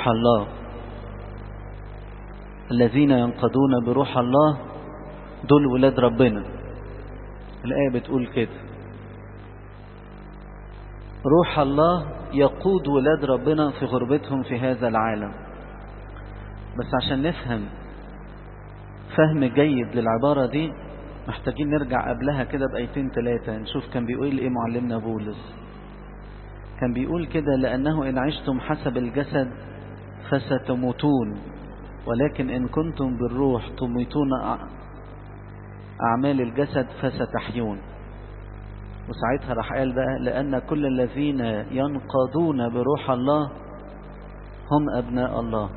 بروح الله الذين ينقضون بروح الله دول ولاد ربنا الآية بتقول كده روح الله يقود ولاد ربنا في غربتهم في هذا العالم بس عشان نفهم فهم جيد للعبارة دي محتاجين نرجع قبلها كده بأيتين ثلاثة نشوف كان بيقول ايه معلمنا بولس كان بيقول كده لأنه إن عشتم حسب الجسد فستموتون ولكن إن كنتم بالروح تميتون أعمال الجسد فستحيون وساعتها راح قال بقى لأن كل الذين ينقضون بروح الله هم أبناء الله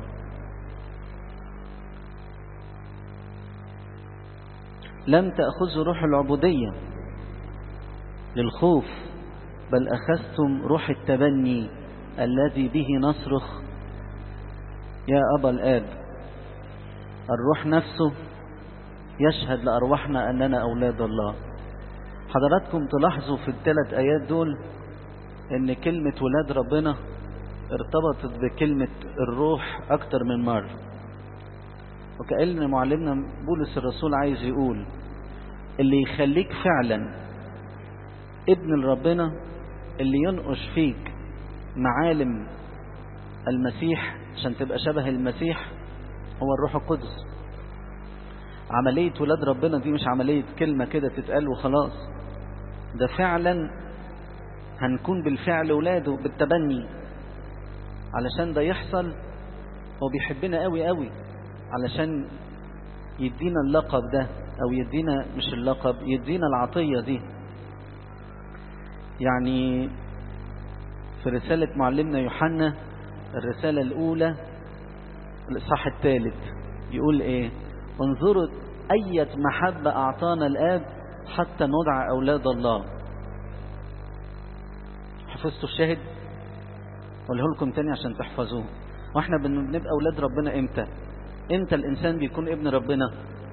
لم تأخذوا روح العبودية للخوف بل أخذتم روح التبني الذي به نصرخ يا أبا الآب الروح نفسه يشهد لأرواحنا أننا أولاد الله حضراتكم تلاحظوا في الثلاث آيات دول أن كلمة ولاد ربنا ارتبطت بكلمة الروح أكتر من مرة وكأن معلمنا بولس الرسول عايز يقول اللي يخليك فعلا ابن لربنا اللي ينقش فيك معالم المسيح عشان تبقى شبه المسيح هو الروح القدس عملية ولاد ربنا دي مش عملية كلمة كده تتقال وخلاص ده فعلا هنكون بالفعل ولاده بالتبني علشان ده يحصل هو بيحبنا قوي قوي علشان يدينا اللقب ده او يدينا مش اللقب يدينا العطية دي يعني في رسالة معلمنا يوحنا الرسالة الأولى الإصحاح الثالث يقول إيه انظروا أية محبة أعطانا الآب حتى ندعى أولاد الله حفظتوا الشاهد قوله لكم تاني عشان تحفظوه واحنا بنبقى أولاد ربنا إمتى إمتى الإنسان بيكون ابن ربنا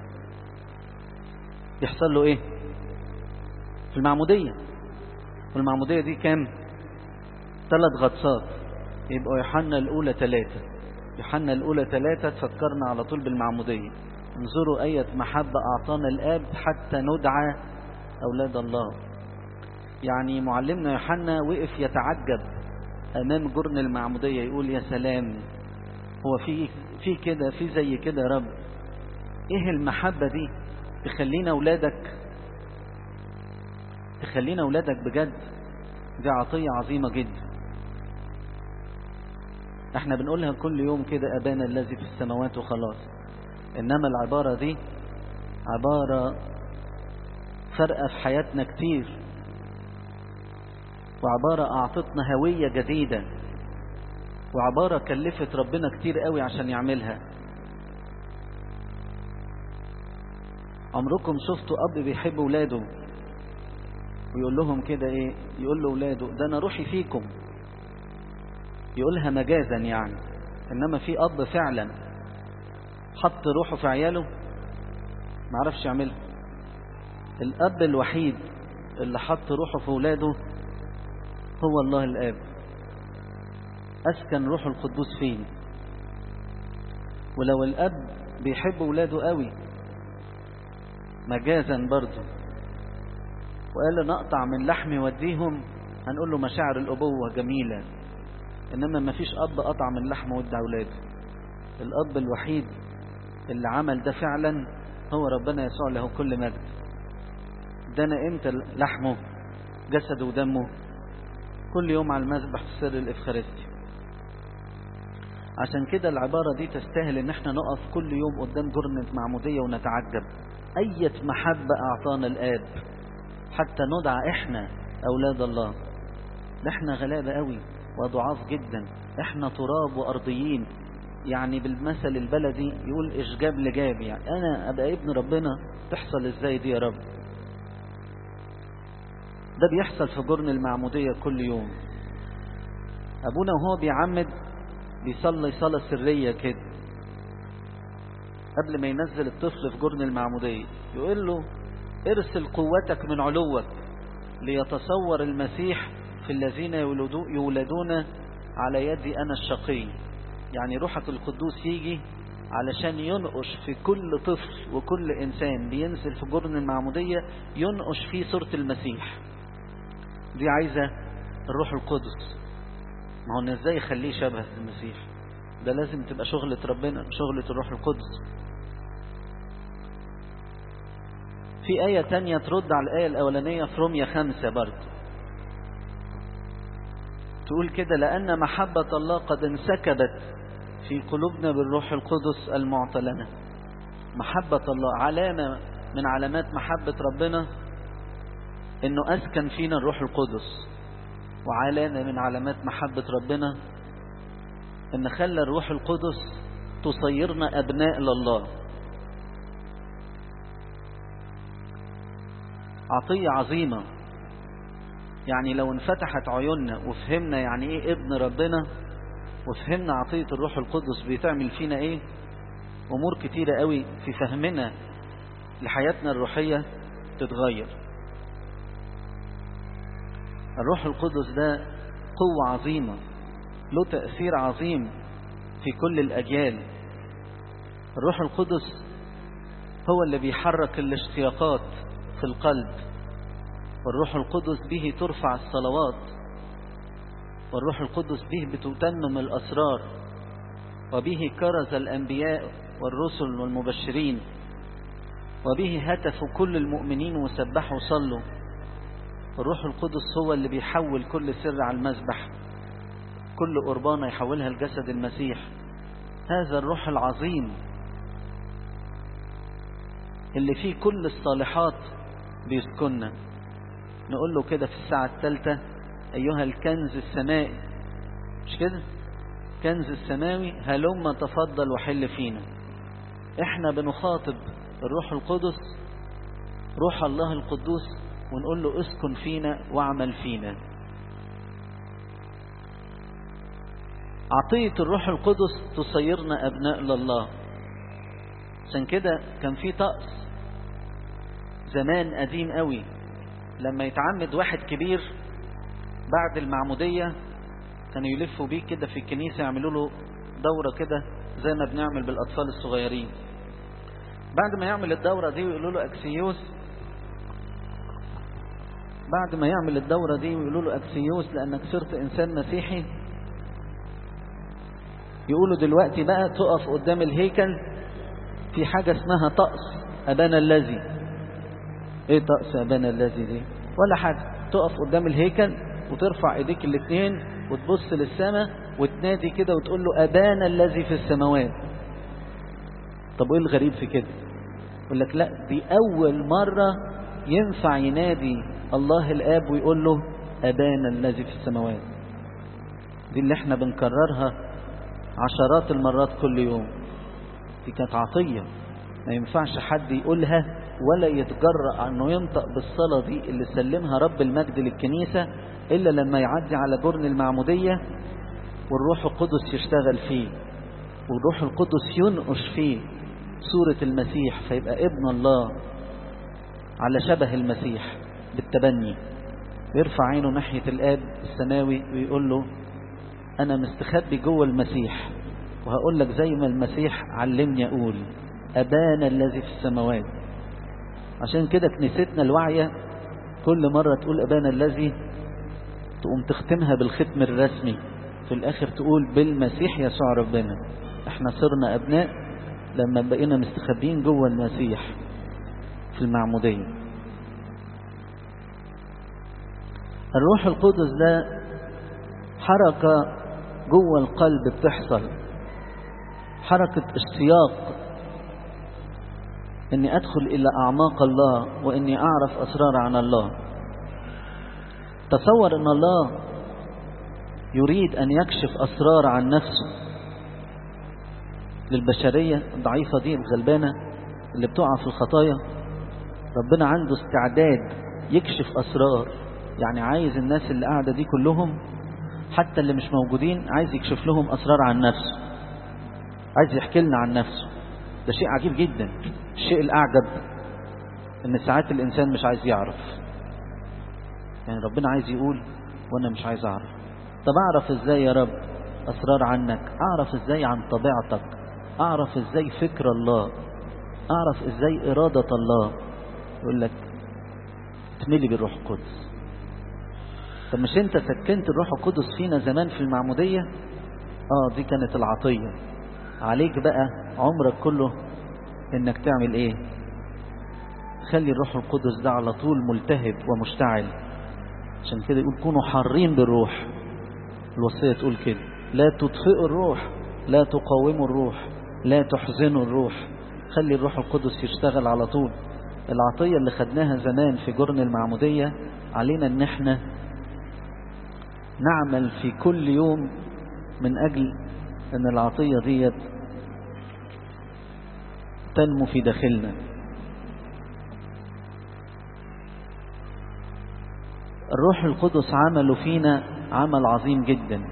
يحصل له إيه في المعمودية والمعمودية دي كام ثلاث غطسات يبقوا يوحنا الأولى ثلاثة يوحنا الأولى ثلاثة تفكرنا على طول بالمعمودية انظروا أية محبة أعطانا الآب حتى ندعى أولاد الله يعني معلمنا يوحنا وقف يتعجب أمام جرن المعمودية يقول يا سلام هو في في كده في زي كده يا رب ايه المحبة دي تخلينا أولادك تخلينا أولادك بجد دي عطية عظيمة جدا احنا بنقولها كل يوم كده أبانا الذي في السماوات وخلاص إنما العبارة دي عبارة فرقة في حياتنا كتير وعبارة أعطتنا هوية جديدة وعبارة كلفت ربنا كتير قوي عشان يعملها عمركم شفتوا أب بيحب ولاده ويقول لهم كده ايه يقول له ولاده ده انا روحي فيكم يقولها مجازا يعني انما في اب فعلا حط روحه في عياله ما عرفش يعملها الاب الوحيد اللي حط روحه في ولاده هو الله الاب اسكن روح القدوس فين ولو الاب بيحب ولاده قوي مجازا برضه وقال نقطع من لحمي وديهم هنقول له مشاعر الأبوة جميلة إنما ما فيش أب قطع من لحمه ودى أولاده الأب الوحيد اللي عمل ده فعلا هو ربنا يسوع له كل مجد دنا امتى لحمه جسده ودمه كل يوم على المذبح في سر الإفخارستي عشان كده العبارة دي تستاهل ان احنا نقف كل يوم قدام جرنة معمودية ونتعجب أية محبة أعطانا الآب حتى ندعى احنا اولاد الله ده احنا غلابة قوي وضعاف جدا احنا تراب وارضيين يعني بالمثل البلدي يقول اشجاب لجاب يعني انا ابقى ابن ربنا تحصل ازاي دي يا رب ده بيحصل في جرن المعمودية كل يوم ابونا وهو بيعمد بيصلي صلاة سرية كده قبل ما ينزل الطفل في جرن المعمودية يقول له ارسل قوتك من علوك ليتصور المسيح في الذين يولدون على يدي أنا الشقي يعني روحك القدوس يجي علشان ينقش في كل طفل وكل إنسان بينزل في جرن المعمودية ينقش فيه صورة المسيح دي عايزة الروح القدس ما هو ازاي يخليه شبه المسيح ده لازم تبقى شغلة ربنا شغلة الروح القدس في آية تانية ترد على الآية الأولانية في رومية خمسة برضه تقول كده لأن محبة الله قد انسكبت في قلوبنا بالروح القدس المعطى لنا محبة الله علامة من علامات محبة ربنا انه اسكن فينا الروح القدس وعلامة من علامات محبة ربنا ان خلى الروح القدس تصيرنا ابناء لله عطية عظيمة يعني لو انفتحت عيوننا وفهمنا يعني ايه ابن ربنا وفهمنا عطية الروح القدس بيتعمل فينا ايه امور كتيرة قوي في فهمنا لحياتنا الروحية تتغير الروح القدس ده قوة عظيمة له تأثير عظيم في كل الأجيال الروح القدس هو اللي بيحرك الاشتياقات في القلب والروح القدس به ترفع الصلوات والروح القدس به بتتمم الأسرار وبه كرز الأنبياء والرسل والمبشرين وبه هتفوا كل المؤمنين وسبحوا وصلوا الروح القدس هو اللي بيحول كل سر على المذبح كل قربانة يحولها لجسد المسيح هذا الروح العظيم اللي فيه كل الصالحات بيسكننا نقول له كده في الساعة الثالثة أيها الكنز السمائي مش كده كنز السماوي هلما تفضل وحل فينا احنا بنخاطب الروح القدس روح الله القدوس ونقول له اسكن فينا واعمل فينا عطية الروح القدس تصيرنا أبناء لله عشان كده كان في طقس زمان قديم قوي لما يتعمد واحد كبير بعد المعمودية كانوا يلفوا بيه كده في الكنيسة يعملوا له دورة كده زي ما بنعمل بالأطفال الصغيرين بعد ما يعمل الدورة دي ويقولوا له أكسيوس بعد ما يعمل الدورة دي ويقولوا له أكسيوس لأنك صرت إنسان مسيحي يقولوا دلوقتي بقى تقف قدام الهيكل في حاجة اسمها طقس أبانا الذي ايه طقس أبانا الذي دي ولا حاجة تقف قدام الهيكل وترفع ايديك الاثنين وتبص للسماء وتنادي كده وتقول له أبانا الذي في السماوات طب ايه الغريب في كده يقول لك لا دي أول مرة ينفع ينادي الله الآب ويقول له أبانا الذي في السماوات دي اللي احنا بنكررها عشرات المرات كل يوم دي كانت عطية ما ينفعش حد يقولها ولا يتجرأ انه ينطق بالصلاة دي اللي سلمها رب المجد للكنيسة الا لما يعدي على جرن المعمودية والروح القدس يشتغل فيه والروح القدس ينقش فيه صورة المسيح فيبقى ابن الله على شبه المسيح بالتبني يرفع عينه ناحية الآب السماوي ويقول له أنا مستخبي جوه المسيح وهقول لك زي ما المسيح علمني أقول أبانا الذي في السماوات عشان كده كنيستنا الواعية كل مرة تقول أبانا الذي تقوم تختمها بالختم الرسمي في الآخر تقول بالمسيح يسوع ربنا احنا صرنا أبناء لما بقينا مستخبين جوه المسيح في المعمودية الروح القدس ده حركة جوه القلب بتحصل حركة اشتياق اني ادخل الى اعماق الله واني اعرف اسرار عن الله تصور ان الله يريد ان يكشف اسرار عن نفسه للبشرية الضعيفة دي الغلبانة اللي بتقع في الخطايا ربنا عنده استعداد يكشف اسرار يعني عايز الناس اللي قاعدة دي كلهم حتى اللي مش موجودين عايز يكشف لهم اسرار عن نفسه عايز يحكي لنا عن نفسه ده شيء عجيب جدا الشيء الأعجب ان ساعات الإنسان مش عايز يعرف يعني ربنا عايز يقول وأنا مش عايز أعرف طب أعرف إزاي يا رب أسرار عنك أعرف إزاي عن طبيعتك أعرف إزاي فكر الله أعرف إزاي إرادة الله يقول لك تملي بالروح القدس طب مش انت سكنت الروح القدس فينا زمان في المعمودية اه دي كانت العطية عليك بقى عمرك كله انك تعمل ايه خلي الروح القدس ده على طول ملتهب ومشتعل عشان كده يقول كونوا حارين بالروح الوصية تقول كده لا تطفئوا الروح لا تقاوموا الروح لا تحزنوا الروح خلي الروح القدس يشتغل على طول العطية اللي خدناها زمان في جرن المعمودية علينا ان احنا نعمل في كل يوم من أجل أن العطية ديت تنمو في داخلنا الروح القدس عمله فينا عمل عظيم جدا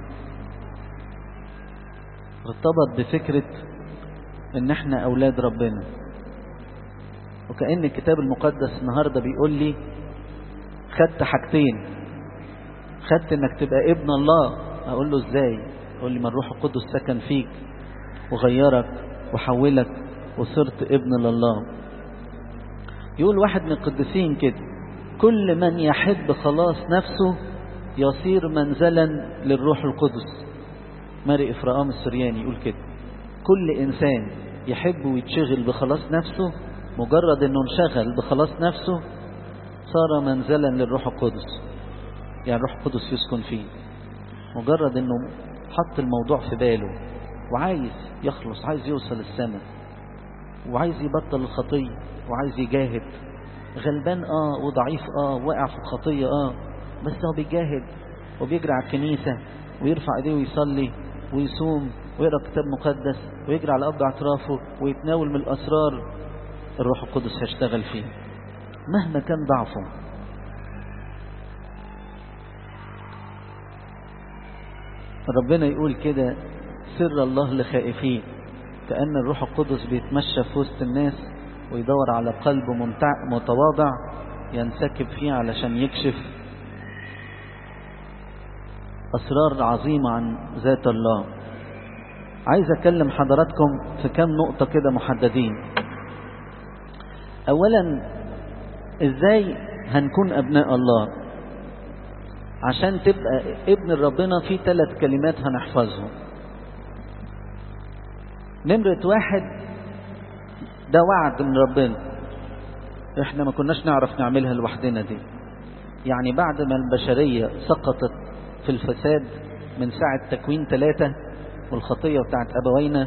ارتبط بفكرة ان احنا اولاد ربنا وكأن الكتاب المقدس النهاردة بيقول لي خدت حاجتين خدت انك تبقى ابن الله اقول له ازاي يقول لي ما الروح القدس سكن فيك وغيرك وحولك وصرت ابن لله يقول واحد من القديسين كده كل من يحب خلاص نفسه يصير منزلا للروح القدس ماري إفرام السرياني يقول كده كل إنسان يحب ويتشغل بخلاص نفسه مجرد أنه انشغل بخلاص نفسه صار منزلا للروح القدس يعني الروح القدس يسكن فيه مجرد أنه حط الموضوع في باله وعايز يخلص عايز يوصل السماء وعايز يبطل الخطية وعايز يجاهد غلبان اه وضعيف اه واقع في الخطية اه بس هو بيجاهد وبيجري على الكنيسة ويرفع ايديه ويصلي ويصوم ويقرا كتاب مقدس ويجري على اب اعترافه ويتناول من الاسرار الروح القدس هيشتغل فيه مهما كان ضعفه ربنا يقول كده سر الله لخائفين كأن الروح القدس بيتمشى في وسط الناس ويدور على قلب متواضع ينسكب فيه علشان يكشف أسرار عظيمة عن ذات الله عايز أكلم حضراتكم في كم نقطة كده محددين أولا إزاي هنكون أبناء الله عشان تبقى ابن ربنا في ثلاث كلمات هنحفظهم نمرة واحد ده وعد من ربنا احنا ما كناش نعرف نعملها لوحدنا دي يعني بعد ما البشرية سقطت في الفساد من ساعة تكوين ثلاثة والخطية بتاعت أبوينا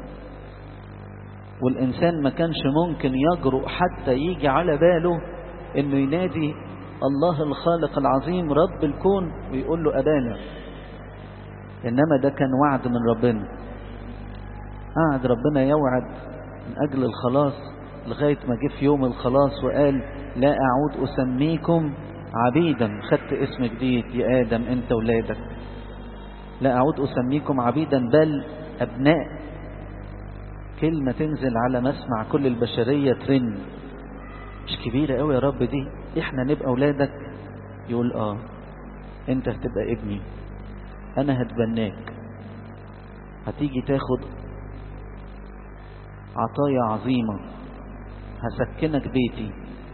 والإنسان ما كانش ممكن يجرؤ حتى يجي على باله إنه ينادي الله الخالق العظيم رب الكون ويقول له أبانا إنما ده كان وعد من ربنا قعد ربنا يوعد من أجل الخلاص لغاية ما جه في يوم الخلاص وقال لا أعود أسميكم عبيدا خدت اسم جديد يا آدم أنت ولادك لا أعود أسميكم عبيدا بل أبناء كلمة تنزل على مسمع كل البشرية ترن مش كبيرة قوي يا رب دي احنا نبقى أولادك يقول آه أنت هتبقى ابني أنا هتبناك هتيجي تاخد عطايا عظيمة هسكنك بيتي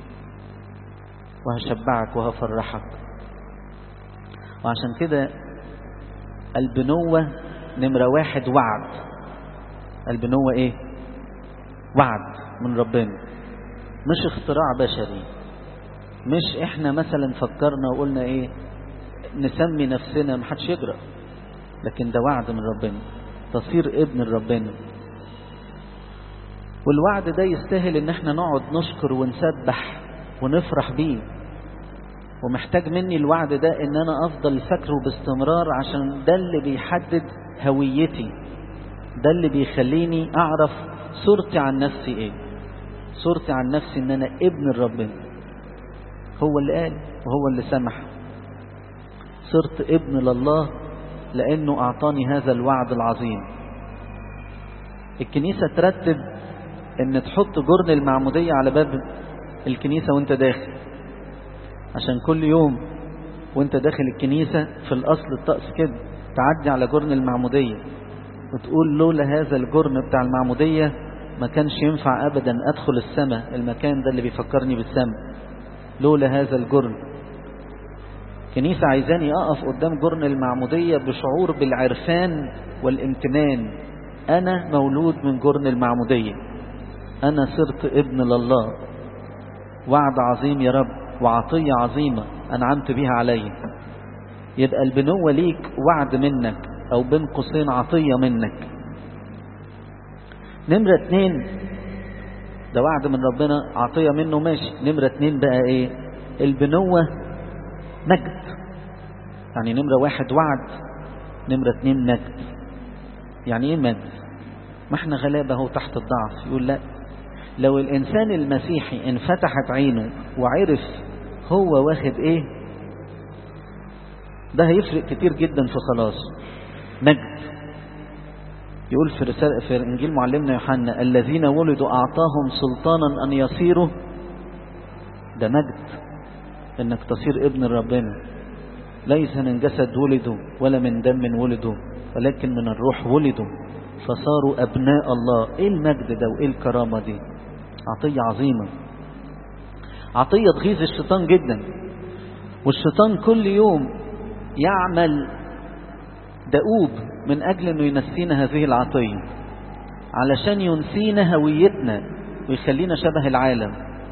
وهشبعك وهفرحك وعشان كده البنوة نمرة واحد وعد البنوة ايه وعد من ربنا مش اختراع بشري مش احنا مثلا فكرنا وقلنا ايه نسمي نفسنا محدش يجرأ لكن ده وعد من ربنا تصير ابن ربنا والوعد ده يستاهل ان احنا نقعد نشكر ونسبح ونفرح بيه ومحتاج مني الوعد ده ان انا افضل فاكره باستمرار عشان ده اللي بيحدد هويتي ده اللي بيخليني اعرف صورتي عن نفسي ايه صورتي عن نفسي ان انا ابن ربنا هو اللي قال وهو اللي سمح صرت ابن لله لانه اعطاني هذا الوعد العظيم الكنيسة ترتب ان تحط جرن المعمودية على باب الكنيسة وانت داخل عشان كل يوم وانت داخل الكنيسة في الاصل الطقس كده تعدي على جرن المعمودية وتقول لولا هذا الجرن بتاع المعمودية ما كانش ينفع أبدا أدخل السماء المكان ده اللي بيفكرني بالسماء لولا هذا الجرن كنيسة عايزاني أقف قدام جرن المعمودية بشعور بالعرفان والامتنان أنا مولود من جرن المعمودية أنا صرت ابن لله وعد عظيم يا رب وعطية عظيمة أنعمت بها علي يبقى البنوة ليك وعد منك أو بين قوسين عطية منك نمرة اتنين ده وعد من ربنا عطية منه ماشي نمرة اتنين بقى ايه البنوة مجد يعني نمرة واحد وعد نمرة اتنين مجد يعني ايه مجد ما احنا غلابة هو تحت الضعف يقول لا لو الانسان المسيحي انفتحت عينه وعرف هو واخد ايه ده هيفرق كتير جدا في خلاصه مجد يقول في رسالة في إنجيل معلمنا يوحنا الذين ولدوا أعطاهم سلطانا أن يصيروا ده مجد إنك تصير ابن ربنا ليس من جسد ولدوا ولا من دم ولدوا ولكن من الروح ولدوا فصاروا أبناء الله إيه المجد ده وإيه الكرامة دي عطية عظيمة عطية تغيظ الشيطان جدا والشيطان كل يوم يعمل دؤوب من أجل أنه ينسينا هذه العطية علشان ينسينا هويتنا ويخلينا شبه العالم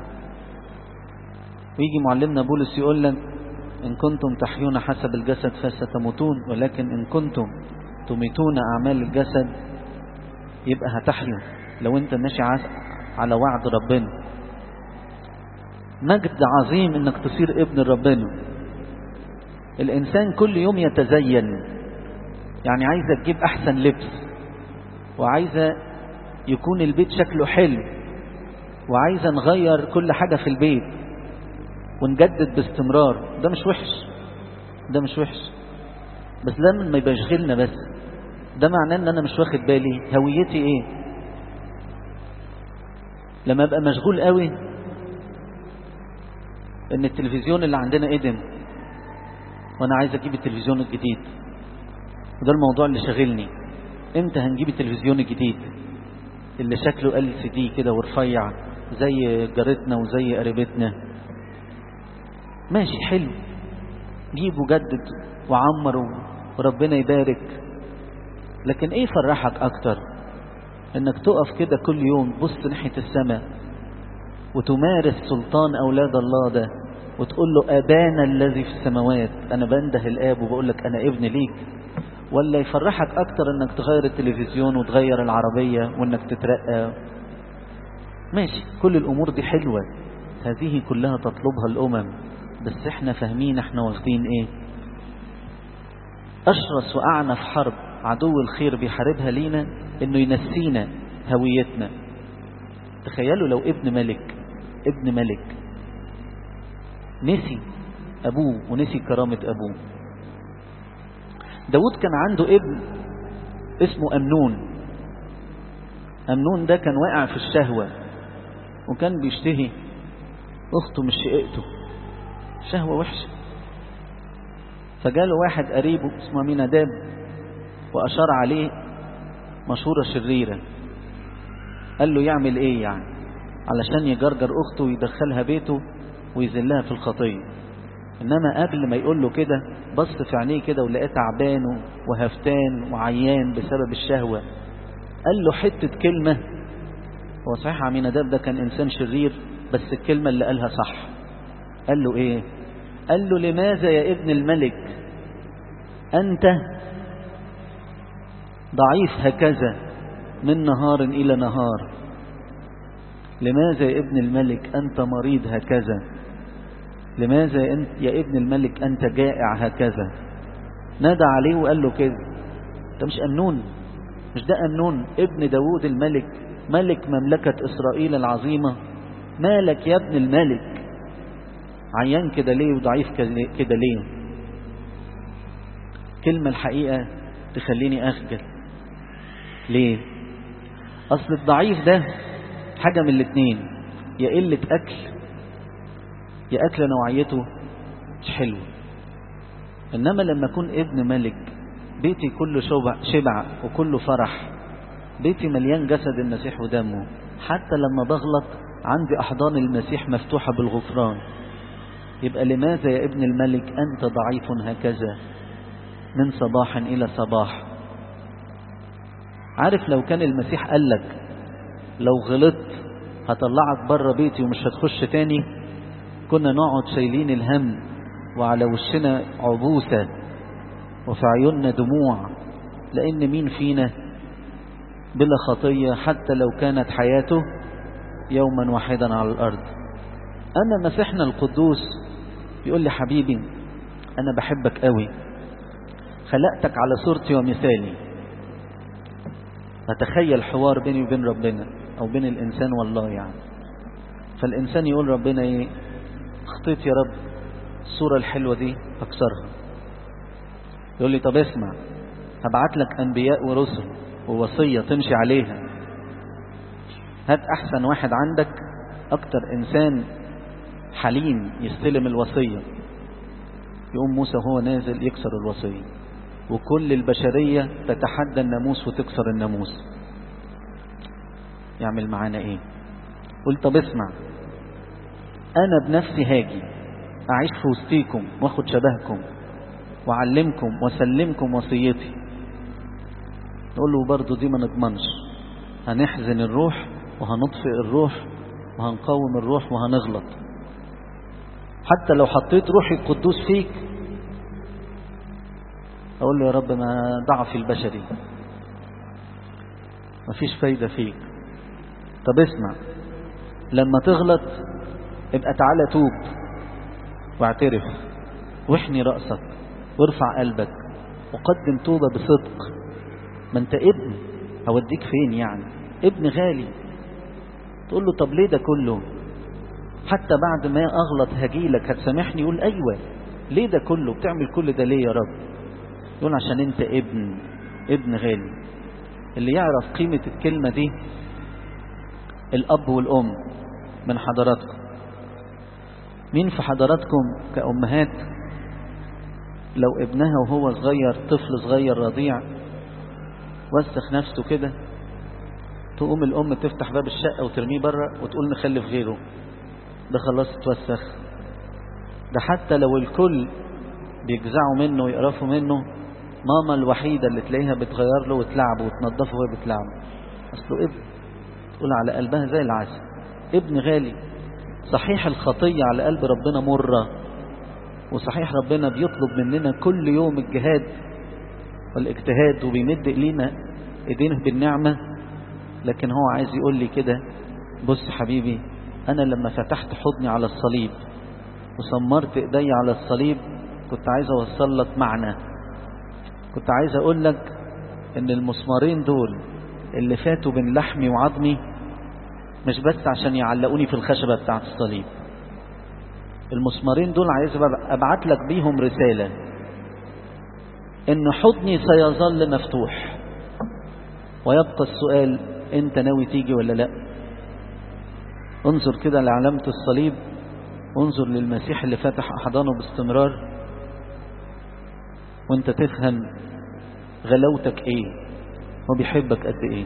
ويجي معلمنا بولس يقول لك إن كنتم تحيون حسب الجسد فستموتون ولكن إن كنتم تميتون أعمال الجسد يبقى هتحيوا لو أنت ماشي على وعد ربنا مجد عظيم إنك تصير ابن ربنا الإنسان كل يوم يتزين يعني عايزة تجيب أحسن لبس وعايزة يكون البيت شكله حلو وعايزة نغير كل حاجة في البيت ونجدد باستمرار ده مش وحش ده مش وحش بس ده ما يبقى يشغلنا بس ده معناه ان انا مش واخد بالي هويتي ايه لما ابقى مشغول قوي ان التلفزيون اللي عندنا قدم وانا عايز اجيب التلفزيون الجديد وده الموضوع اللي شاغلني امتى هنجيب التلفزيون الجديد اللي شكله ال سي دي كده ورفيع زي جارتنا وزي قريبتنا ماشي حلو جيب وجدد وعمر وربنا يبارك لكن ايه فرحك اكتر انك تقف كده كل يوم بص ناحية السماء وتمارس سلطان اولاد الله ده وتقول له ابانا الذي في السماوات انا بنده الاب وبقول لك انا ابن ليك ولا يفرحك اكتر انك تغير التلفزيون وتغير العربية وانك تترقى ماشي كل الامور دي حلوة هذه كلها تطلبها الامم بس احنا فاهمين احنا واخدين ايه اشرس واعنف حرب عدو الخير بيحاربها لينا انه ينسينا هويتنا تخيلوا لو ابن ملك ابن ملك نسي ابوه ونسي كرامة ابوه داود كان عنده ابن اسمه أمنون أمنون ده كان واقع في الشهوة وكان بيشتهي أخته مش شقيقته شهوة وحشة فجاله واحد قريبه اسمه ميناداب وأشار عليه مشورة شريرة قال له يعمل ايه يعني علشان يجرجر أخته ويدخلها بيته ويذلها في الخطية إنما قبل ما يقول له كده بص في عينيه كده ولقاه تعبان وهفتان وعيان بسبب الشهوة قال له حتة كلمة هو صحيح عميناداب ده كان إنسان شرير بس الكلمة اللي قالها صح قال له إيه قال له لماذا يا ابن الملك أنت ضعيف هكذا من نهار إلى نهار لماذا يا ابن الملك أنت مريض هكذا لماذا يا ابن الملك أنت جائع هكذا نادى عليه وقال له كده ده مش أمنون مش ده أمنون ابن داود الملك ملك مملكة إسرائيل العظيمة مالك يا ابن الملك عيان كده ليه وضعيف كده ليه كلمة الحقيقة تخليني أخجل ليه أصل الضعيف ده حاجة من الاتنين يا قلة أكل يا أكل نوعيته مش حلو إنما لما أكون ابن ملك بيتي كله شبع, شبع وكله فرح بيتي مليان جسد المسيح ودمه حتى لما بغلط عندي أحضان المسيح مفتوحة بالغفران يبقى لماذا يا ابن الملك أنت ضعيف هكذا من صباح إلى صباح عارف لو كان المسيح قال لك لو غلطت هطلعك بره بيتي ومش هتخش تاني كنا نقعد شايلين الهم وعلى وشنا عبوسة وفي عيوننا دموع لأن مين فينا بلا خطية حتى لو كانت حياته يوما واحدا على الأرض أما مسيحنا القدوس يقول لي حبيبي أنا بحبك قوي خلقتك على صورتي ومثالي أتخيل حوار بيني وبين ربنا أو بين الإنسان والله يعني فالإنسان يقول ربنا إيه خطيت يا رب الصورة الحلوة دي أكسرها يقول لي طب اسمع هبعت لك أنبياء ورسل ووصية تمشي عليها هات أحسن واحد عندك أكتر إنسان حليم يستلم الوصية يقوم موسى هو نازل يكسر الوصية وكل البشرية تتحدى الناموس وتكسر الناموس يعمل معانا ايه قل طب اسمع انا بنفسي هاجي اعيش في وسطيكم واخد شبهكم واعلمكم واسلمكم وصيتي نقول له برضه دي ما نضمنش هنحزن الروح وهنطفئ الروح وهنقاوم الروح وهنغلط حتى لو حطيت روحي القدوس فيك اقول له يا رب ما ضعفي البشري مفيش فايدة فيك طب اسمع لما تغلط ابقى تعالى توب واعترف واحني رأسك وارفع قلبك وقدم توبة بصدق ما انت ابن هوديك فين يعني ابن غالي تقول له طب ليه ده كله حتى بعد ما اغلط هجيلك هتسامحني يقول ايوه ليه ده كله بتعمل كل ده ليه يا رب يقول عشان انت ابن ابن غالي اللي يعرف قيمة الكلمة دي الأب والأم من حضراتكم مين في حضراتكم كأمهات لو ابنها وهو صغير طفل صغير رضيع وسخ نفسه كده تقوم الأم تفتح باب الشقة وترميه بره وتقول نخلف غيره ده خلاص اتوسخ ده حتى لو الكل بيجزعوا منه ويقرفوا منه ماما الوحيدة اللي تلاقيها بتغير له وتلعبه وتنظفه وهي بتلعبه أصله ابن تقول على قلبها زي العسل ابن غالي صحيح الخطية على قلب ربنا مرة وصحيح ربنا بيطلب مننا كل يوم الجهاد والاجتهاد وبيمد إلينا إيدينه بالنعمة لكن هو عايز يقول لي كده بص حبيبي أنا لما فتحت حضني على الصليب وسمرت إيدي على الصليب كنت عايز أوصل لك معنى كنت عايز أقول لك إن المسمارين دول اللي فاتوا بين لحمي وعظمي مش بس عشان يعلقوني في الخشبة بتاعت الصليب المسمارين دول عايز أبعت لك بيهم رسالة إن حضني سيظل مفتوح ويبقى السؤال أنت ناوي تيجي ولا لأ انظر كده لعلامة الصليب انظر للمسيح اللي فتح أحضانه باستمرار وانت تفهم غلاوتك ايه وبيحبك قد ايه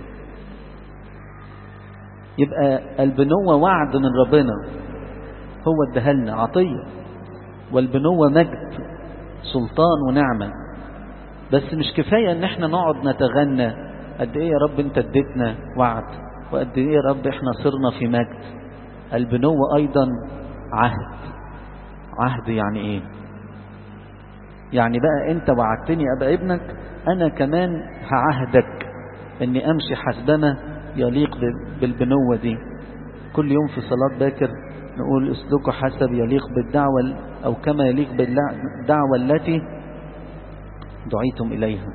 يبقى البنوة وعد من ربنا هو ادهلنا عطية والبنوة مجد سلطان ونعمة بس مش كفاية ان احنا نقعد نتغنى قد ايه يا رب انت اديتنا وعد وقد ايه يا رب احنا صرنا في مجد البنوة ايضا عهد عهد يعني ايه يعني بقى انت وعدتني ابقى ابنك انا كمان هعهدك اني امشي حسبما يليق بالبنوة دي كل يوم في صلاة باكر نقول اسلكوا حسب يليق بالدعوة او كما يليق بالدعوة التي دعيتم اليها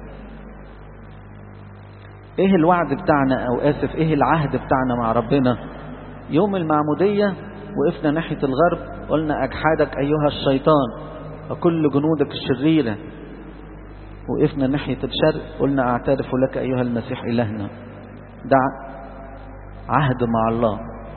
ايه الوعد بتاعنا او اسف ايه العهد بتاعنا مع ربنا يوم المعمودية وقفنا ناحية الغرب قلنا اجحادك ايها الشيطان وكل جنودك الشريرة وقفنا ناحية الشرق قلنا اعترف لك ايها المسيح الهنا ده عهد مع الله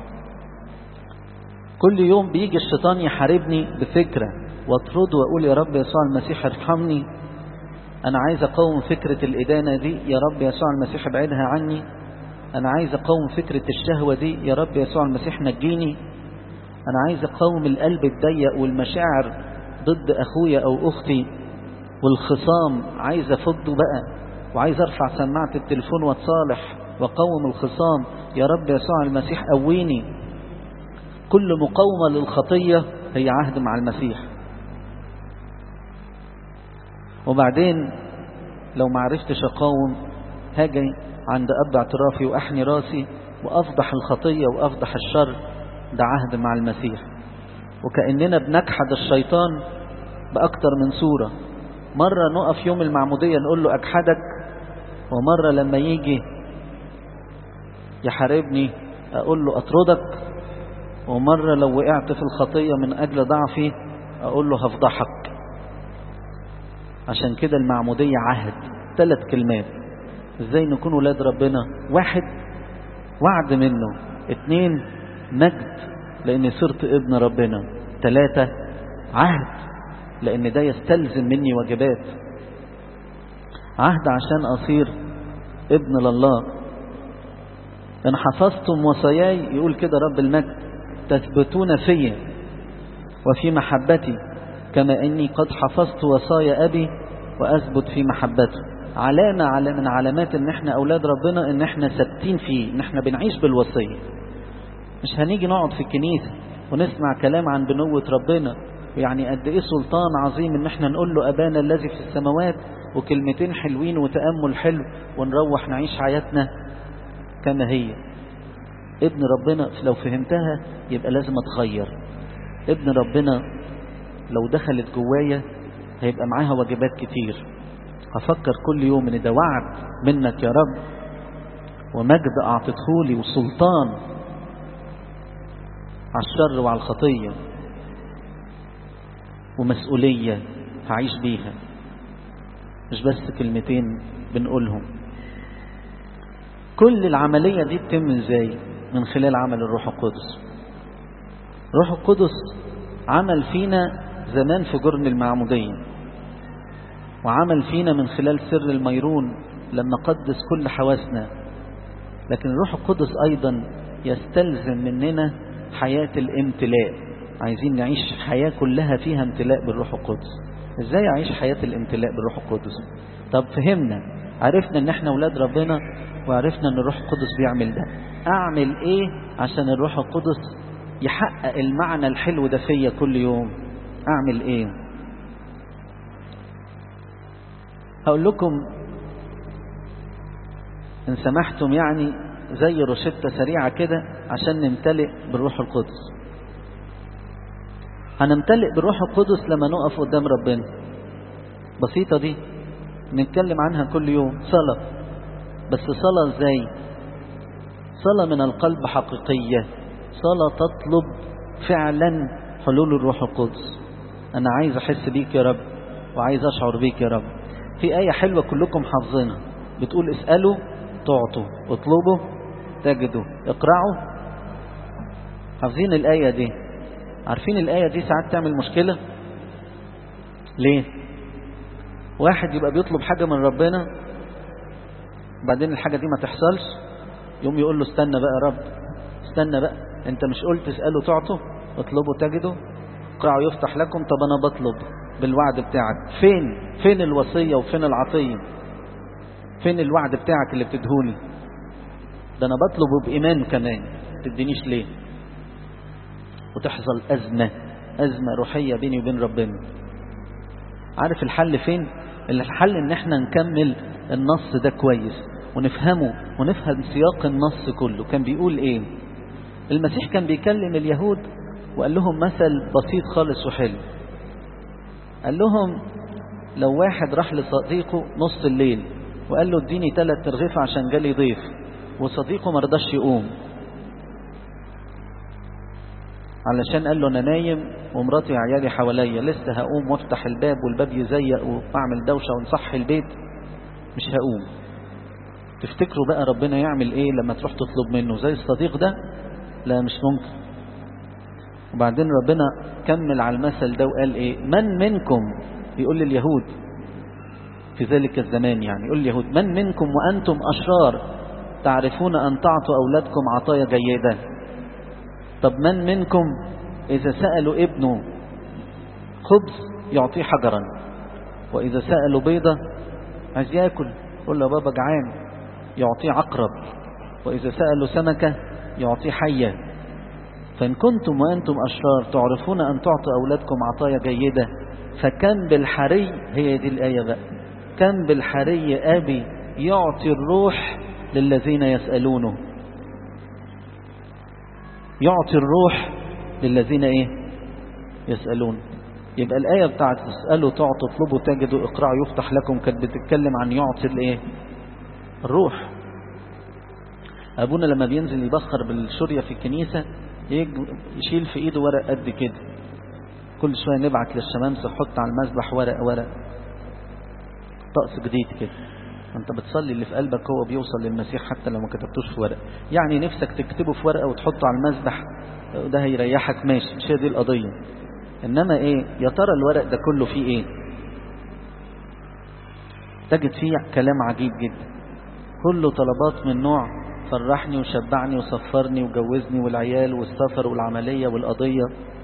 كل يوم بيجي الشيطان يحاربني بفكرة واطرده واقول يا رب يسوع المسيح ارحمني أنا عايز أقوم فكرة الإدانة دي يا رب يسوع المسيح ابعدها عني أنا عايز أقوم فكرة الشهوة دي يا رب يسوع المسيح نجيني أنا عايز أقوم القلب الضيق والمشاعر ضد أخويا أو أختي والخصام عايز أفضه بقى وعايز أرفع سماعة التليفون واتصالح وقوم الخصام يا رب يسوع المسيح قويني كل مقاومة للخطية هي عهد مع المسيح وبعدين لو معرفتش أقاوم هاجي عند أب اعترافي وأحني راسي وأفضح الخطية وأفضح الشر ده عهد مع المسيح وكأننا بنجحد الشيطان بأكتر من صورة مرة نقف يوم المعمودية نقول له أجحدك ومرة لما يجي يحاربني أقول له أطردك ومرة لو وقعت في الخطية من أجل ضعفي أقول له هفضحك عشان كده المعمودية عهد ثلاث كلمات ازاي نكون ولاد ربنا واحد وعد منه اتنين مجد لاني صرت ابن ربنا ثلاثة عهد لان ده يستلزم مني واجبات عهد عشان اصير ابن لله ان حفظتم وصاياي يقول كده رب المجد تثبتون في وفي محبتي كما اني قد حفظت وصايا ابي واثبت في محبته علامة على من علامات ان احنا اولاد ربنا ان احنا ثابتين فيه ان احنا بنعيش بالوصية مش هنيجي نقعد في الكنيسة ونسمع كلام عن بنوة ربنا يعني قد ايه سلطان عظيم ان احنا نقول له ابانا الذي في السماوات وكلمتين حلوين وتأمل حلو ونروح نعيش حياتنا كما هي ابن ربنا لو فهمتها يبقى لازم اتغير ابن ربنا لو دخلت جوايا هيبقى معاها واجبات كتير هفكر كل يوم ان ده وعد منك يا رب ومجد اعطيتهولي وسلطان على الشر وعلى الخطية ومسؤولية هعيش بيها مش بس كلمتين بنقولهم كل العملية دي بتتم ازاي من خلال عمل الروح القدس الروح القدس عمل فينا زمان في جرن المعمودية وعمل فينا من خلال سر الميرون لما قدس كل حواسنا لكن الروح القدس أيضا يستلزم مننا حياة الامتلاء عايزين نعيش حياة كلها فيها امتلاء بالروح القدس ازاي اعيش حياة الامتلاء بالروح القدس طب فهمنا عرفنا ان احنا ولاد ربنا وعرفنا ان الروح القدس بيعمل ده اعمل ايه عشان الروح القدس يحقق المعنى الحلو ده فيا كل يوم اعمل ايه هقول لكم ان سمحتم يعني زي روشتة سريعة كده عشان نمتلئ بالروح القدس هنمتلئ بالروح القدس لما نقف قدام ربنا بسيطة دي نتكلم عنها كل يوم صلاة بس صلاة ازاي صلاة من القلب حقيقية صلاة تطلب فعلا حلول الروح القدس انا عايز احس بيك يا رب وعايز اشعر بيك يا رب في آية حلوة كلكم حافظينها بتقول اسألوا تعطوا اطلبوا تجدوا اقرعوا حافظين الآية دي عارفين الآية دي ساعات تعمل مشكلة ليه واحد يبقى بيطلب حاجة من ربنا بعدين الحاجة دي ما تحصلش يوم يقول له استنى بقى يا رب استنى بقى انت مش قلت اسألوا تعطوا اطلبوا تجدوا اقرعوا يفتح لكم طب انا بطلب بالوعد بتاعك فين فين الوصية وفين العطية فين الوعد بتاعك اللي بتدهوني ده انا بطلبه بإيمان كمان تدينيش ليه وتحصل أزمة أزمة روحية بيني وبين ربنا عارف الحل فين الحل ان احنا نكمل النص ده كويس ونفهمه ونفهم سياق النص كله كان بيقول ايه المسيح كان بيكلم اليهود وقال لهم مثل بسيط خالص وحلو قال لهم لو واحد راح لصديقه نص الليل وقال له اديني ثلاث ترغيف عشان جالي ضيف وصديقه ما رضاش يقوم علشان قال له انا نايم ومراتي وعيالي حواليا لسه هقوم وافتح الباب والباب يزيق واعمل دوشه ونصحي البيت مش هقوم تفتكروا بقى ربنا يعمل ايه لما تروح تطلب منه زي الصديق ده لا مش ممكن وبعدين ربنا كمل على المثل ده وقال ايه من منكم بيقول لليهود في ذلك الزمان يعني يقول اليهود من منكم وأنتم أشرار تعرفون أن تعطوا أولادكم عطايا جيدة طب من منكم إذا سألوا ابنه خبز يعطيه حجرا وإذا سألوا بيضة عايز ياكل يقول له بابا جعان يعطيه عقرب وإذا سألوا سمكة يعطيه حية فإن كنتم وأنتم أشرار تعرفون أن تعطوا أولادكم عطايا جيدة فكم بالحري هي دي الآية بقى كم بالحري أبي يعطي الروح للذين يسألونه يعطي الروح للذين ايه يسألون يبقى الآية بتاعت اسألوا تعطوا اطلبوا تجدوا اقرأوا يفتح لكم كانت بتتكلم عن يعطي الايه الروح أبونا لما بينزل يبخر بالشرية في الكنيسة يشيل في ايده ورق قد كده كل شوية نبعت للشمامسة حط على المسبح ورق ورق طقس جديد كده انت بتصلي اللي في قلبك هو بيوصل للمسيح حتى لو ما كتبتوش في ورقه يعني نفسك تكتبه في ورقه وتحطه على المسبح ده هيريحك ماشي مش هي دي القضيه انما ايه يا ترى الورق ده كله فيه ايه تجد فيه كلام عجيب جدا كله طلبات من نوع فرحني وشبعني وصفرني وجوزني والعيال والسفر والعمليه والقضيه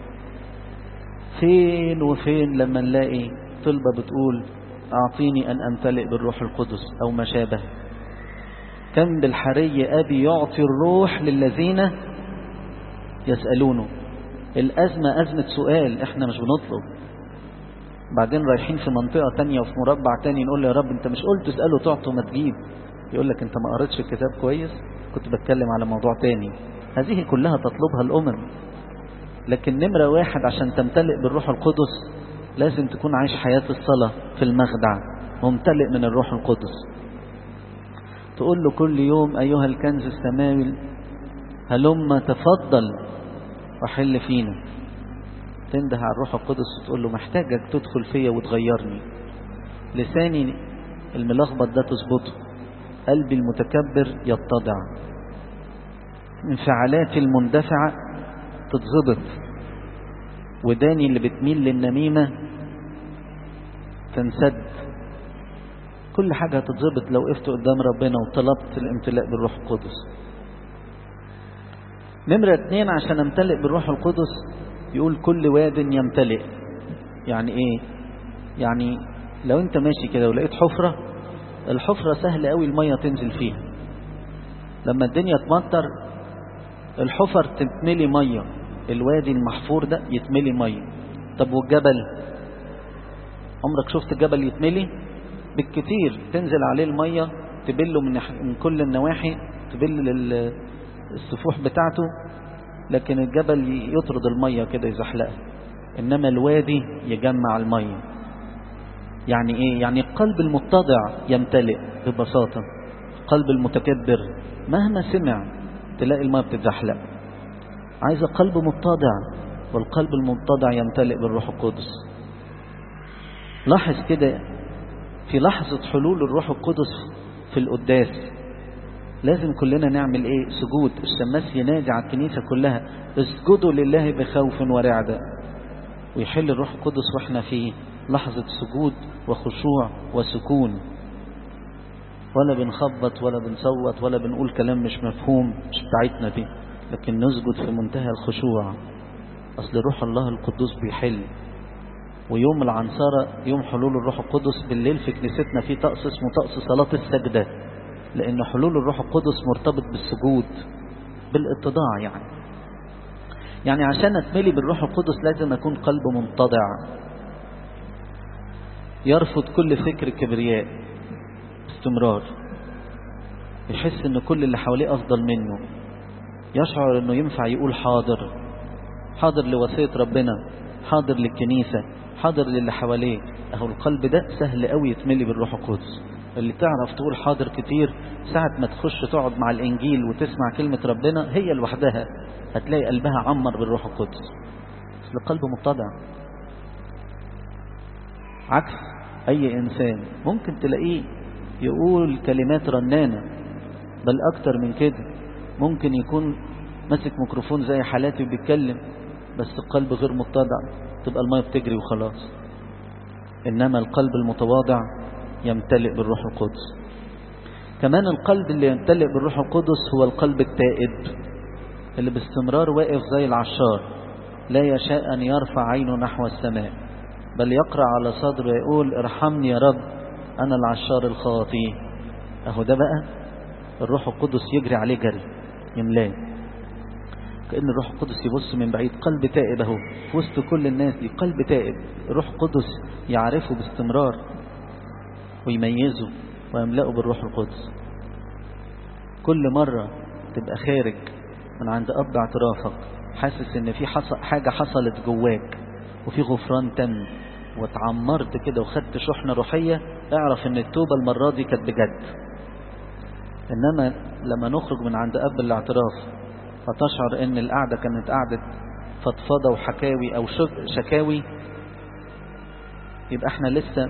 فين وفين لما نلاقي طلبه بتقول أعطيني أن أمتلئ بالروح القدس أو ما شابه كم بالحري أبي يعطي الروح للذين يسألونه الأزمة أزمة سؤال إحنا مش بنطلب بعدين رايحين في منطقة تانية وفي مربع تاني نقول له يا رب أنت مش قلت تسأله تعطوا ما تجيب يقول لك أنت ما قريتش الكتاب كويس كنت بتكلم على موضوع تاني هذه كلها تطلبها الأمم لكن نمرة واحد عشان تمتلئ بالروح القدس لازم تكون عايش حياة الصلاة في المخدع ممتلئ من الروح القدس تقول له كل يوم أيها الكنز السماوي هلما تفضل وحل فينا تنده على الروح القدس وتقول له محتاجك تدخل فيا وتغيرني لساني الملخبط ده تظبطه قلبي المتكبر يتضع انفعالاتي المندفعة تتظبط وداني اللي بتميل للنميمة تنسد كل حاجة هتتظبط لو وقفت قدام ربنا وطلبت الامتلاء بالروح القدس نمرة اتنين عشان امتلئ بالروح القدس يقول كل واد يمتلئ يعني ايه يعني لو انت ماشي كده ولقيت حفرة الحفرة سهل قوي المية تنزل فيها لما الدنيا تمطر الحفر تتملي ميه الوادي المحفور ده يتملي ميه طب والجبل عمرك شفت الجبل يتملي بالكتير تنزل عليه الميه تبله من من كل النواحي تبل السفوح بتاعته لكن الجبل يطرد الميه كده يزحلقها انما الوادي يجمع الميه يعني ايه يعني القلب المتضع يمتلئ ببساطه قلب المتكبر مهما سمع تلاقي الميه بتتزحلق عايز قلب متضع والقلب المتضع يمتلئ بالروح القدس لاحظ كده في لحظة حلول الروح القدس في القداس لازم كلنا نعمل ايه سجود الشماس ينادي على الكنيسة كلها اسجدوا لله بخوف ورعدة ويحل الروح القدس واحنا في لحظة سجود وخشوع وسكون ولا بنخبط ولا بنصوت ولا بنقول كلام مش مفهوم مش بتاعتنا دي لكن نسجد في منتهى الخشوع أصل روح الله القدوس بيحل ويوم العنصرة يوم حلول الروح القدس بالليل في كنيستنا في طقس اسمه طقس صلاة السجدة لأن حلول الروح القدس مرتبط بالسجود بالاتضاع يعني يعني عشان اتملي بالروح القدس لازم أكون قلب منتضع يرفض كل فكر كبرياء باستمرار يحس ان كل اللي حواليه افضل منه يشعر انه ينفع يقول حاضر حاضر لوصية ربنا حاضر للكنيسة حاضر للي حواليه اهو القلب ده سهل قوي يتملي بالروح القدس اللي تعرف تقول حاضر كتير ساعة ما تخش تقعد مع الانجيل وتسمع كلمة ربنا هي لوحدها هتلاقي قلبها عمر بالروح القدس اصل القلب متضع عكس اي انسان ممكن تلاقيه يقول كلمات رنانة بل اكتر من كده ممكن يكون ماسك ميكروفون زي حالاتي وبيتكلم بس القلب غير متضع تبقى المية بتجري وخلاص إنما القلب المتواضع يمتلئ بالروح القدس كمان القلب اللي يمتلئ بالروح القدس هو القلب التائب اللي باستمرار واقف زي العشار لا يشاء أن يرفع عينه نحو السماء بل يقرأ على صدره ويقول ارحمني يا رب أنا العشار الخاطي أهو ده بقى الروح القدس يجري عليه جري يملاه كأن الروح القدس يبص من بعيد قلب تائب اهو في وسط كل الناس دي قلب تائب الروح القدس يعرفه باستمرار ويميزه ويملأه بالروح القدس كل مرة تبقى خارج من عند أب اعترافك حاسس ان في حصل حاجة حصلت جواك وفي غفران تم واتعمرت كده وخدت شحنة روحية اعرف ان التوبة المرة دي كانت بجد انما لما نخرج من عند اب الاعتراف فتشعر ان القعدة كانت قعدة فضفضة وحكاوي او شكاوي يبقى احنا لسه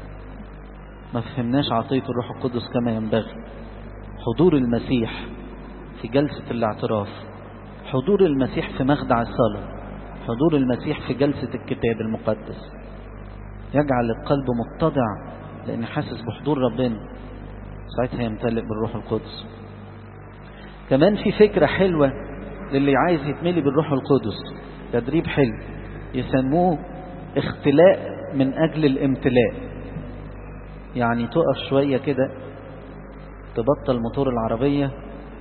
ما فهمناش عطية الروح القدس كما ينبغي حضور المسيح في جلسة الاعتراف حضور المسيح في مخدع الصلاة حضور المسيح في جلسة الكتاب المقدس يجعل القلب متضع لأن حاسس بحضور ربنا ساعتها يمتلئ بالروح القدس كمان في فكرة حلوة للي عايز يتملي بالروح القدس تدريب حلو يسموه اختلاء من أجل الامتلاء يعني تقف شوية كده تبطل موتور العربية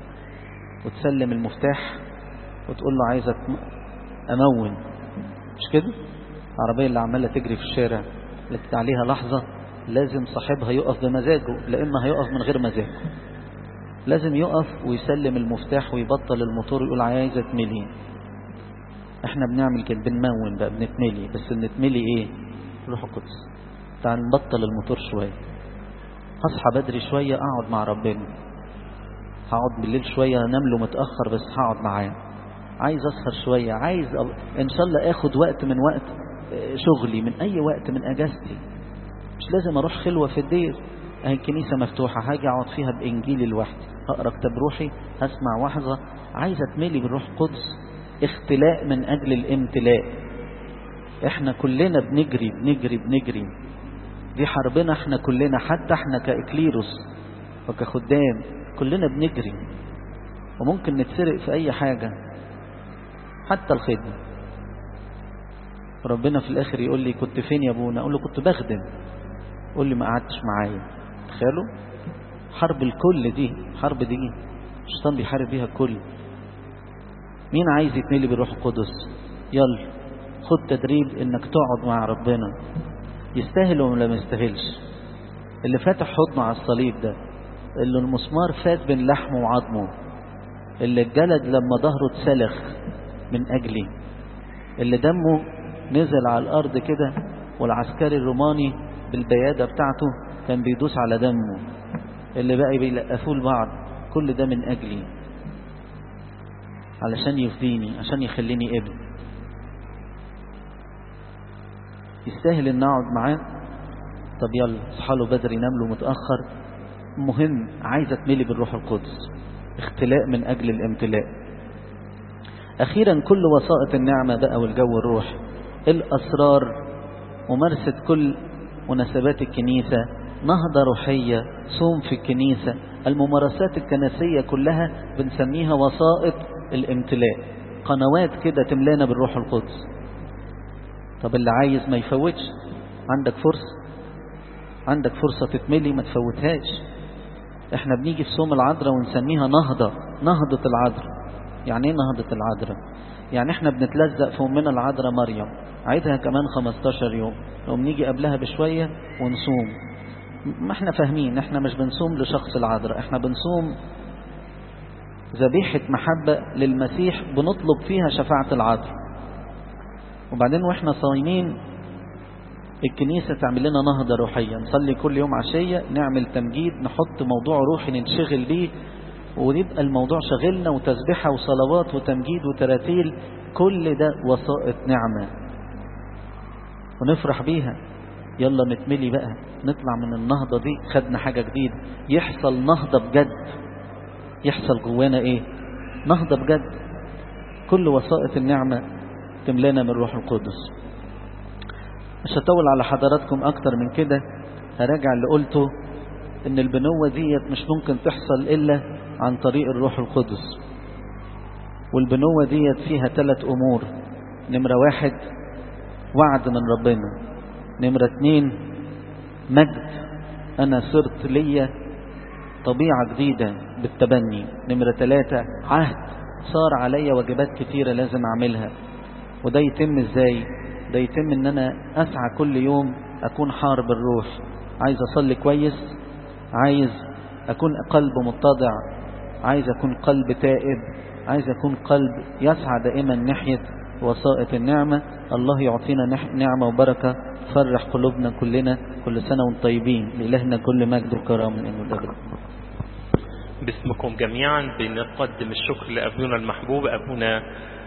وتسلم المفتاح وتقول له عايزة أمون مش كده العربية اللي عمالة تجري في الشارع اللي عليها لحظة لازم صاحبها يقف بمزاجه لإما هيقف من غير مزاجه لازم يقف ويسلم المفتاح ويبطل الموتور ويقول عايزة تملي احنا بنعمل كده بنمون بقى بنتملي بس بنتملي ايه روح القدس تعال نبطل الموتور شوية هصحى بدري شوية اقعد مع ربنا هقعد بالليل شوية انام له متأخر بس هقعد معاه عايز اسهر شوية عايز أب... ان شاء الله اخد وقت من وقت شغلي من اي وقت من اجازتي مش لازم اروح خلوة في الدير اهي الكنيسة مفتوحة هاجي اقعد فيها بانجيلي لوحدي هقرا كتاب روحي هسمع وحظة عايز اتملي بالروح القدس اختلاء من اجل الامتلاء احنا كلنا بنجري بنجري بنجري دي حربنا احنا كلنا حتى احنا كاكليروس وكخدام كلنا بنجري وممكن نتسرق في اي حاجة حتى الخدمة ربنا في الاخر يقول لي كنت فين يا ابونا اقول له كنت بخدم يقول لي ما قعدتش معايا تخيلوا حرب الكل دي حرب دي الشيطان بيحارب بيها الكل مين عايز يتملي بالروح القدس يلا خد تدريب انك تقعد مع ربنا يستاهل ولا ما يستاهلش اللي فاتح حضنه على الصليب ده اللي المسمار فات بين لحمه وعظمه اللي الجلد لما ظهره اتسلخ من اجلي اللي دمه نزل على الارض كده والعسكري الروماني بالبيادة بتاعته كان بيدوس على دمه اللي بقى بيلقفوه لبعض كل ده من اجلي علشان يفديني عشان يخليني ابن يستاهل ان اقعد معاه طب يلا اصحى له بدري نام له متاخر مهم عايز اتملي بالروح القدس اختلاء من اجل الامتلاء اخيرا كل وسائط النعمه بقى والجو الروح الاسرار ممارسه كل مناسبات الكنيسه نهضه روحيه صوم في الكنيسه الممارسات الكنسيه كلها بنسميها وسائط الامتلاء قنوات كده تملانا بالروح القدس طب اللي عايز ما يفوتش عندك فرصة عندك فرصة تتملي ما تفوتهاش احنا بنيجي في صوم العذراء ونسميها نهضة نهضة العذراء يعني ايه نهضة العذراء يعني احنا بنتلزق في امنا العذراء مريم عيدها كمان 15 يوم نقوم نيجي قبلها بشوية ونصوم ما احنا فاهمين احنا مش بنصوم لشخص العذراء احنا بنصوم ذبيحة محبة للمسيح بنطلب فيها شفاعة العذراء وبعدين واحنا صايمين الكنيسة تعمل لنا نهضة روحية نصلي كل يوم عشية نعمل تمجيد نحط موضوع روحي ننشغل بيه ويبقى الموضوع شغلنا وتسبيحة وصلوات وتمجيد وتراتيل كل ده وسائط نعمة ونفرح بيها يلا نتملي بقى نطلع من النهضة دي خدنا حاجة جديدة يحصل نهضة بجد يحصل جوانا ايه نهضة بجد كل وسائط النعمة تملانا من روح القدس مش هطول على حضراتكم اكتر من كده هراجع اللي قلته ان البنوة ديت مش ممكن تحصل الا عن طريق الروح القدس والبنوة ديت فيها ثلاث امور نمرة واحد وعد من ربنا نمرة اتنين مجد انا صرت ليا طبيعة جديدة بالتبني نمرة ثلاثة عهد صار عليا واجبات كتيرة لازم اعملها وده يتم ازاي ده يتم ان انا اسعى كل يوم اكون حارب الروح عايز اصلي كويس عايز اكون قلب متضع عايز اكون قلب تائب عايز اكون قلب يسعى دائما ناحية وسائط النعمة الله يعطينا نعمة وبركة فرح قلوبنا كلنا كل سنة وانتم طيبين لإلهنا كل مجد وكرامة إنه الأبد باسمكم جميعا بنقدم الشكر لأبونا المحبوب أبونا